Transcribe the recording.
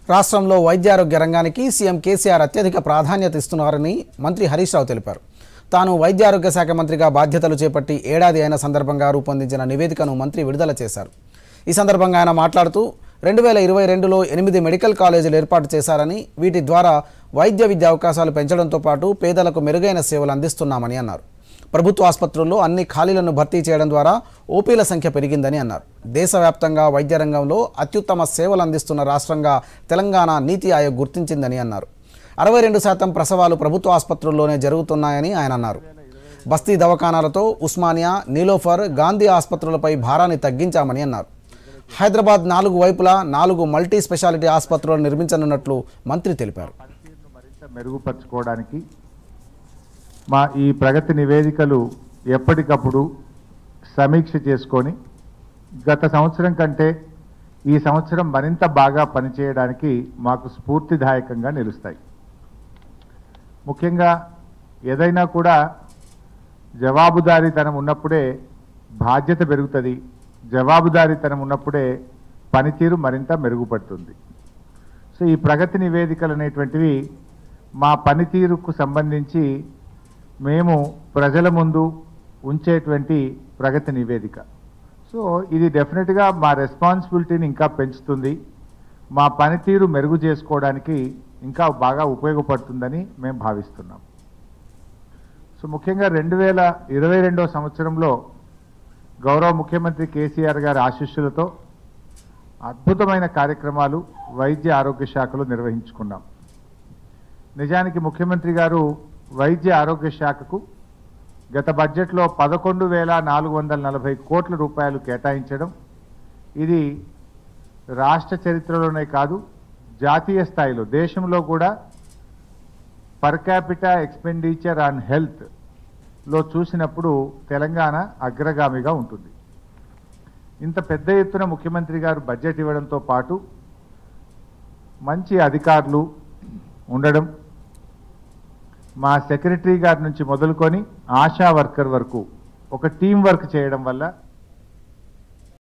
రాష్ట్రంలో వైద్యారోగ్య రంగానికి సీఎం కేసీఆర్ అత్యధిక ప్రాధాన్యత ఇస్తున్నారని మంత్రి హరీష్ రావు తెలిపారు తాను వైద్యారోగ్య శాఖ మంత్రిగా బాధ్యతలు చేపట్టి ఏడాది అయిన సందర్భంగా రూపొందించిన నివేదికను మంత్రి విడుదల చేశారు ఈ సందర్భంగా ఆయన మాట్లాడుతూ రెండు వేల ఇరవై రెండులో ఎనిమిది మెడికల్ కాలేజీలు ఏర్పాటు చేశారని వీటి ద్వారా వైద్య విద్యా అవకాశాలు పెంచడంతో పాటు పేదలకు మెరుగైన సేవలు అందిస్తున్నామని అన్నారు ప్రభుత్వ ఆసుపత్రుల్లో అన్ని ఖాళీలను భర్తీ చేయడం ద్వారా ఓపీల సంఖ్య పెరిగిందని అన్నారు దేశవ్యాప్తంగా వైద్య రంగంలో అత్యుత్తమ సేవలు అందిస్తున్న రాష్ట్రంగా తెలంగాణ నీతి ఆయోగ్ గుర్తించిందని అన్నారు అరవై రెండు శాతం ప్రసవాలు ప్రభుత్వ ఆసుపత్రుల్లోనే జరుగుతున్నాయని ఆయన అన్నారు బస్తీ దవాఖానాలతో ఉస్మానియా నీలోఫర్ గాంధీ ఆసుపత్రులపై భారాన్ని తగ్గించామని అన్నారు హైదరాబాద్ నాలుగు వైపులా నాలుగు మల్టీ స్పెషాలిటీ ఆసుపత్రులు నిర్మించనున్నట్లు మంత్రి తెలిపారు పనితీరును మరింత మెరుగుపరచుకోవడానికి మా ఈ ప్రగతి నివేదికలు ఎప్పటికప్పుడు సమీక్ష చేసుకొని గత సంవత్సరం కంటే ఈ సంవత్సరం మరింత బాగా పనిచేయడానికి మాకు స్ఫూర్తిదాయకంగా నిలుస్తాయి ముఖ్యంగా ఏదైనా కూడా జవాబుదారీతనం ఉన్నప్పుడే బాధ్యత పెరుగుతుంది జవాబుదారీతనం ఉన్నప్పుడే పనితీరు మరింత మెరుగుపడుతుంది సో ఈ ప్రగతి నివేదికలు అనేటువంటివి మా పనితీరుకు సంబంధించి మేము ప్రజల ముందు ఉంచేటువంటి ప్రగతి నివేదిక సో ఇది డెఫినెట్గా మా రెస్పాన్సిబిలిటీని ఇంకా పెంచుతుంది మా పనితీరు మెరుగు చేసుకోవడానికి ఇంకా బాగా ఉపయోగపడుతుందని మేము భావిస్తున్నాం సో ముఖ్యంగా రెండు వేల ఇరవై రెండో సంవత్సరంలో గౌరవ ముఖ్యమంత్రి కేసీఆర్ గారి ఆశీస్సులతో అద్భుతమైన కార్యక్రమాలు వైద్య ఆరోగ్య శాఖలో నిర్వహించుకున్నాం నిజానికి ముఖ్యమంత్రి గారు వైద్య ఆరోగ్య శాఖకు గత బడ్జెట్లో పదకొండు వేల నాలుగు వందల నలభై కోట్ల రూపాయలు కేటాయించడం ఇది రాష్ట్ర చరిత్రలోనే కాదు జాతీయ స్థాయిలో దేశంలో కూడా per capita expenditure on health లో చూసినప్పుడు తెలంగాణ అగ్రగామిగా ఉంటుంది ఇంత పెద్ద ఎత్తున ముఖ్యమంత్రి గారు బడ్జెట్ ఇవ్వడంతో పాటు మంచి అధికారులు ఉండడం మా సెక్రటరీ గారి నుంచి మొదలుకొని ఆశా వర్కర్ వరకు ఒక టీం వర్క్ చేయడం వల్ల